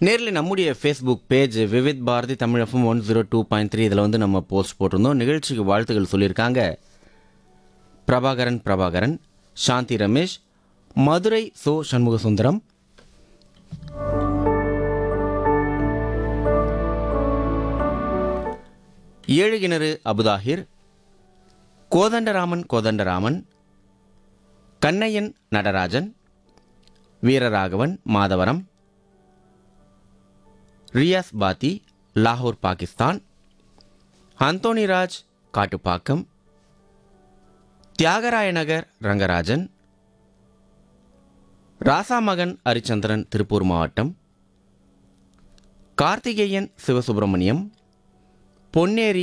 நேரில் நம்முடைய Facebook page Vividh Bharati Tamil FM one zero two point three இதில் வந்து நம்ம போஸ்ட் போட்டிருந்தோம் நிகழ்ச்சிக்கு வாழ்த்துக்கள் சொல்லியிருக்காங்க பிரபாகரன் பிரபாகரன் சாந்தி ரமேஷ் மதுரை சோ சண்முக சுந்தரம் ஏழு கிணறு அபுதாஹிர் கோதண்டராமன் கோதண்டராமன் கண்ணையன் நடராஜன் வீரராகவன் மாதவரம் ரியாஸ் பாத்தி லாகூர் பாகிஸ்தான் அந்தோணிராஜ் காட்டுப்பாக்கம் தியாகராய நகர் ரங்கராஜன் ராசாமகன் ஹரிச்சந்திரன் திருப்பூர் மாவட்டம் கார்த்திகேயன் சிவசுப்பிரமணியம் பொன்னேரி